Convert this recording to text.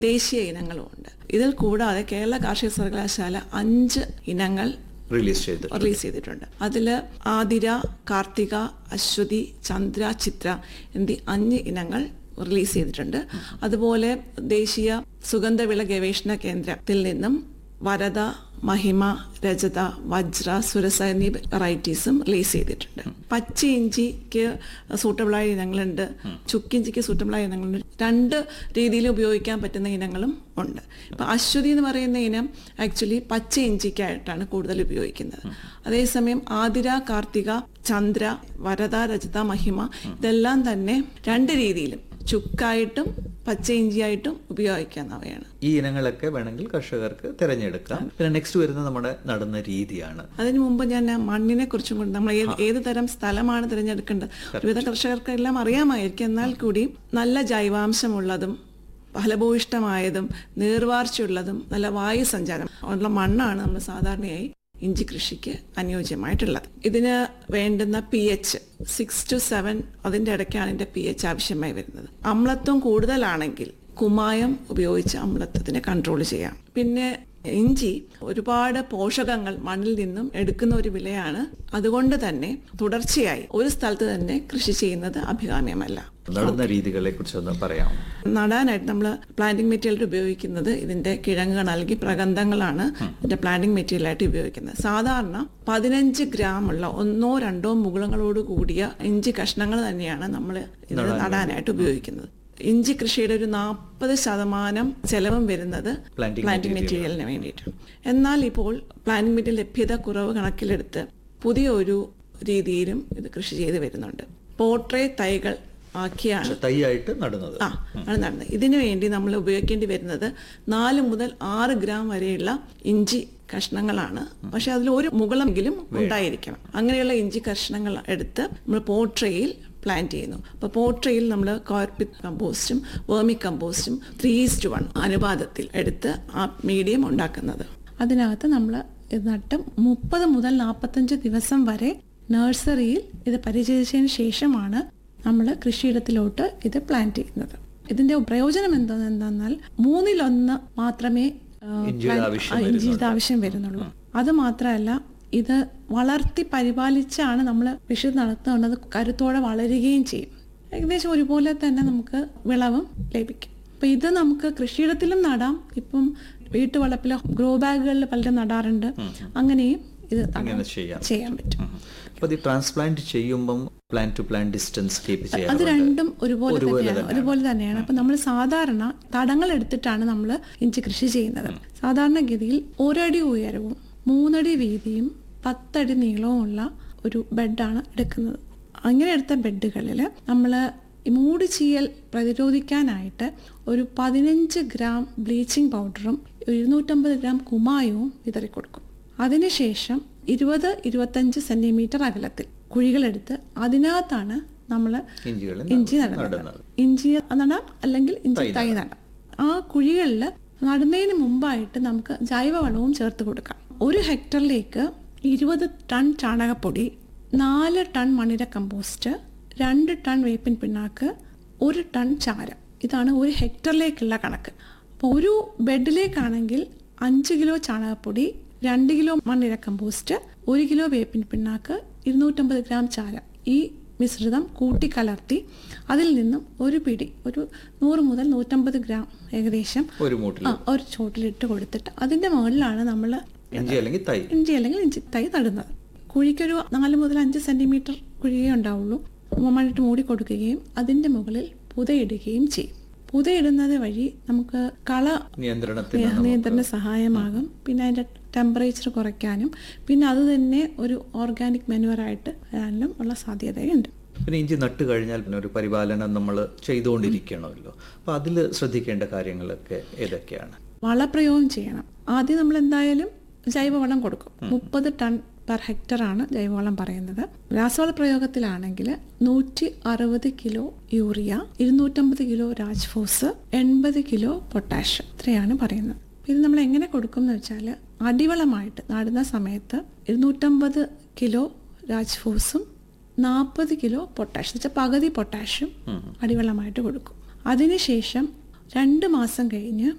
ദേശീയ ഇനങ്ങളും ഉണ്ട് ഇതിൽ കൂടാതെ കേരള കാർഷിക സർവകലാശാല അഞ്ച് ഇനങ്ങൾ റിലീസ് ചെയ്ത് റിലീസ് ചെയ്തിട്ടുണ്ട് അതിൽ ആതിര കാർത്തിക അശ്വതി ചന്ദ്ര ചിത്ര എന്നീ അഞ്ച് ഇനങ്ങൾ റിലീസ് ചെയ്തിട്ടുണ്ട് അതുപോലെ ദേശീയ സുഗന്ധവിള ഗവേഷണ കേന്ദ്രത്തിൽ നിന്നും വരദ മഹിമ രജത വജ്ര സുരസ എന്നീ വെറൈറ്റീസും റിലീസ് ചെയ്തിട്ടുണ്ട് പച്ച ഇഞ്ചിക്ക് സൂട്ടബിളായ ഇനങ്ങളുണ്ട് ചുക്കിഞ്ചിക്ക് സൂട്ടബിളായ ഇനങ്ങളുണ്ട് രണ്ട് രീതിയിൽ ഉപയോഗിക്കാൻ പറ്റുന്ന ഇനങ്ങളും ഉണ്ട് ഇപ്പൊ അശ്വതി എന്ന് പറയുന്ന ഇനം ആക്ച്വലി പച്ച ഇഞ്ചിക്കായിട്ടാണ് കൂടുതൽ ഉപയോഗിക്കുന്നത് അതേസമയം ആതിര കാർത്തിക ചന്ദ്ര വരദ രജത മഹിമ ഇതെല്ലാം തന്നെ രണ്ട് രീതിയിലും ചുക്കായിട്ടും പച്ച ഇഞ്ചിയായിട്ടും ഉപയോഗിക്കാവുന്നവയാണ് ഈ ഇനങ്ങളൊക്കെ വേണമെങ്കിൽ കർഷകർക്ക് തിരഞ്ഞെടുക്കാം പിന്നെ നെക്സ്റ്റ് വരുന്നത് നമ്മുടെ നടുന്ന രീതിയാണ് അതിനു മുമ്പ് ഞാൻ ആ മണ്ണിനെ കുറിച്ചും കൂടി നമ്മൾ ഏത് ഏത് തരം സ്ഥലമാണ് തിരഞ്ഞെടുക്കേണ്ടത് ഒരുവിധ കർഷകർക്ക് എല്ലാം അറിയാമായിരിക്കും എന്നാൽ കൂടി നല്ല ജൈവാംശമുള്ളതും ഫലഭൂയിഷ്ടമായതും നീർവാർച്ചയുള്ളതും നല്ല വായു സഞ്ചാരം ഉള്ള മണ്ണാണ് നമ്മൾ സാധാരണയായി ഇഞ്ചി കൃഷിക്ക് അനുയോജ്യമായിട്ടുള്ളത് ഇതിന് വേണ്ടുന്ന P H six to seven അതിൻ്റെ ഇടയ്ക്കാണ് ഇതിൻ്റെ പി എച്ച് ആവശ്യമായി വരുന്നത് അമ്ലത്വം കൂടുതലാണെങ്കിൽ കുമായം ഉപയോഗിച്ച് അമ്ലത്വത്തിനെ കൺട്രോൾ ചെയ്യാം പിന്നെ ഇഞ്ചി ഒരുപാട് പോഷകങ്ങൾ മണ്ണിൽ നിന്നും എടുക്കുന്ന ഒരു വിലയാണ് അതുകൊണ്ട് തന്നെ തുടർച്ചയായി ഒരു സ്ഥലത്ത് തന്നെ കൃഷി ചെയ്യുന്നത് അഭികാമ്യമല്ല നടുന്ന രീതികളെ കുറിച്ചൊന്ന് പറയാം നടാനായിട്ട് നമ്മൾ പ്ലാന്റിംഗ് മെറ്റീരിയൽ ഉപയോഗിക്കുന്നത് ഇതിന്റെ കിഴങ്ങുകൾ അല്ലെങ്കിൽ പ്രഗന്ധങ്ങളാണ് ഇതിന്റെ പ്ലാന്റിംഗ് മെറ്റീരിയൽ ആയിട്ട് ഉപയോഗിക്കുന്നത് സാധാരണ പതിനഞ്ച് ഗ്രാം ഉള്ള ഒന്നോ രണ്ടോ മുകുളങ്ങളോട് കൂടിയ ഇഞ്ചി കഷ്ണങ്ങൾ തന്നെയാണ് നമ്മൾ ഇത് നടാനായിട്ട് ഉപയോഗിക്കുന്നത് ഇഞ്ചി കൃഷിയുടെ ഒരു നാൽപ്പത് ശതമാനം ചെലവും വരുന്നത് Planting പ്ലാന്റിംഗ് മെറ്റീരിയലിന് വേണ്ടിയിട്ടാണ് എന്നാൽ ഇപ്പോൾ പ്ലാന്റിംഗ് മെറ്റീരിയൽ ലഭ്യത കുറവ് കണക്കിലെടുത്ത് പുതിയ ഒരു രീതിയിലും ഇത് കൃഷി ചെയ്ത് വരുന്നുണ്ട് പോട്രേ തൈകൾ ആക്കിയാണ് തൈയായിട്ട് നടുന്നത് ആ ആണ് നടന്നത് ഇതിനു വേണ്ടി നമ്മൾ ഉപയോഗിക്കേണ്ടി വരുന്നത് നാല് മുതൽ ആറ് ഗ്രാം വരെയുള്ള ഇഞ്ചി കഷ്ണങ്ങളാണ് പക്ഷെ അതിൽ ഒരു മുകളമെങ്കിലും ഉണ്ടായിരിക്കണം അങ്ങനെയുള്ള ഇഞ്ചി കഷ്ണങ്ങൾ എടുത്ത് നമ്മൾ പോട്രയിൽ പ്ലാന്റ് ചെയ്യുന്നു അപ്പോൾ പോട്രയിൽ നമ്മൾ കോർപ്പിക് കമ്പോസ്റ്റും വേർമി കമ്പോസ്റ്റും ത്രീ ഈസ്റ്റ് വൺ അനുപാതത്തിൽ എടുത്ത് ആ മീഡിയം ഉണ്ടാക്കുന്നത് അതിനകത്ത് നമ്മൾ ഇത് നട്ട് മുപ്പത് മുതൽ നാൽപ്പത്തഞ്ച് ദിവസം വരെ നഴ്സറിയിൽ ഇത് പരിചരിച്ചതിന് ശേഷമാണ് നമ്മൾ കൃഷിയിടത്തിലോട്ട് ഇത് പ്ലാന്റ് ചെയ്യുന്നത് ഇതിന്റെ പ്രയോജനം എന്താണെന്ന് എന്തെന്നാൽ മൂന്നിലൊന്ന് മാത്രമേ ആ, ഇഞ്ചിയുടെ plant- ആവശ്യം ആ, ഇഞ്ചിയുടെ ആവശ്യം വരുന്നുള്ളൂ അത് മാത്രമല്ല ഇത് വളർത്തി പരിപാലിച്ചാണ് നമ്മൾ കൃഷി നടത്തുന്നത് കരുത്തോടെ വളരുകയും ചെയ്യും ഏകദേശം ഒരുപോലെ തന്നെ നമുക്ക് വിളവും ലഭിക്കും അപ്പൊ ഇത് നമുക്ക് കൃഷിയിടത്തിലും നടാം ഇപ്പം വീട്ടുവളപ്പിലോ ഗ്രോ ബാഗുകളിൽ പലരും നടാറുണ്ട് അങ്ങനെയും ഇത് നടാം. അങ്ങനെ ചെയ്യാം ചെയ്യാൻ പറ്റും അപ്പൊ ഇത് ട്രാൻസ്പ്ലാന്റ് ചെയ്യുമ്പം plant to plant distance keep അത് ചെയ്യാറുണ്ട് രണ്ടും ഒരുപോലെ ഒരുപോലെ തന്നെയാണ് ഒരുപോലെ തന്നെയാണ് അപ്പൊ നമ്മൾ സാധാരണ തടങ്ങൾ എടുത്തിട്ടാണ് നമ്മൾ ഇഞ്ചി കൃഷി ചെയ്യുന്നത് സാധാരണഗതിയിൽ ഒരടി ഉയരവും മൂന്നടി വീതിയും പത്തടി നീളവുമുള്ള ഒരു ബെഡാണ് എടുക്കുന്നത് അങ്ങനെ എടുത്ത ബെഡുകളിൽ നമ്മൾ മൂട് ചീയൽ പ്രതിരോധിക്കാനായിട്ട് ഒരു പതിനഞ്ച് ഗ്രാം ബ്ലീച്ചിങ് പൗഡറും ഇരുന്നൂറ്റമ്പത് ഗ്രാം കുമായവും വിതറിക്കൊടുക്കും അതിനുശേഷം ഇരുപത് ഇരുപത്തഞ്ച് സെന്റിമീറ്റർ അകലത്തിൽ കുഴികളെടുത്ത് അതിനകത്താണ് നമ്മൾ ഇഞ്ചികൾ ഇഞ്ചി നടുന്നത് ഇഞ്ചി നടാം അല്ലെങ്കിൽ ഇഞ്ചി തൈ നടാം ആ കുഴികളിൽ നടുന്നതിന് മുമ്പായിട്ട് നമുക്ക് ജൈവവളവും ചേർത്ത് കൊടുക്കാം ഒരു ഹെക്ടറിലേക്ക് ഇരുപത് ടൺ ചാണകപ്പൊടി നാല് ടൺ മണിര കമ്പോസ്റ്റ് രണ്ട് ടൺ വേപ്പിൻ പിണ്ണാക്ക് ഒരു ടൺ ചാരം ഇതാണ് ഒരു ഹെക്ടറിലേക്കുള്ള കണക്ക് അപ്പോൾ ഒരു ബെഡിലേക്കാണെങ്കിൽ അഞ്ച് കിലോ ചാണകപ്പൊടി രണ്ട് കിലോ മണ്ണിര കമ്പോസ്റ്റ് ഒരു കിലോ വേപ്പിൻ പിണ്ണാക്ക് ഇരുന്നൂറ്റമ്പത് ഗ്രാം ചാരം ഈ മിശ്രിതം കൂട്ടിക്കലർത്തി അതിൽ നിന്നും ഒരു പിടി ഒരു നൂറ് മുതൽ നൂറ്റമ്പത് ഗ്രാം ഏകദേശം ഒരു മൂട്ടിൽ ആ ഒരു ചോട്ടിലിട്ട് കൊടുത്തിട്ട് അതിന്റെ മുകളിലാണ് നമ്മൾ ഇഞ്ചി അല്ലെങ്കിൽ തൈ ഇഞ്ചി അല്ലെങ്കിൽ ഇഞ്ചി തൈ നടുന്നത് കുഴിക്കൊരു നാല് മുതൽ അഞ്ച് സെന്റിമീറ്റർ കുഴിയേ ഉണ്ടാവുള്ളൂ മണ്ണിട്ട് മൂടി കൊടുക്കുകയും അതിന്റെ മുകളിൽ പുതയിടുകയും ചെയ്യും പുതയിടുന്നത് വഴി നമുക്ക് കള നിയന്ത്രണത്തിന് നിയന്ത്രണ സഹായമാകും പിന്നെ അതിന്റെ ടെമ്പറേച്ചർ കുറയ്ക്കാനും പിന്നെ അത് തന്നെ ഒരു ഓർഗാനിക് മെനുവറായിട്ട് വരാനും ഉള്ള സാധ്യതയുണ്ട് പിന്നെ ഇഞ്ചി നട്ട് കഴിഞ്ഞാൽ പിന്നെ ഒരു പരിപാലനം നമ്മൾ ചെയ്തുകൊണ്ടിരിക്കണമല്ലോ അപ്പൊ അതിൽ ശ്രദ്ധിക്കേണ്ട കാര്യങ്ങളൊക്കെ ഏതൊക്കെയാണ് വളപ്രയോഗം ചെയ്യണം ആദ്യം നമ്മൾ എന്തായാലും ജൈവവളം കൊടുക്കും മുപ്പത് ടൺ പെർ ഹെക്ടർ ആണ് ജൈവവളം പറയുന്നത് രാസവള പ്രയോഗത്തിലാണെങ്കിൽ നൂറ്റി അറുപത് കിലോ യൂറിയ ഇരുന്നൂറ്റമ്പത് കിലോ രാജ്ഫോസ് എൺപത് കിലോ പൊട്ടാഷ് ഇത്രയാണ് പറയുന്നത് ഇത് നമ്മൾ എങ്ങനെ കൊടുക്കും എന്ന് വെച്ചാൽ അടിവളമായിട്ട് നടുന്ന സമയത്ത് ഇരുന്നൂറ്റമ്പത് കിലോ രാജ്ഫോസും നാൽപ്പത് കിലോ പൊട്ടാഷ് എന്ന് വെച്ചാൽ പകുതി പൊട്ടാഷും അടിവെള്ളമായിട്ട് കൊടുക്കും അതിനുശേഷം രണ്ട് മാസം കഴിഞ്ഞ്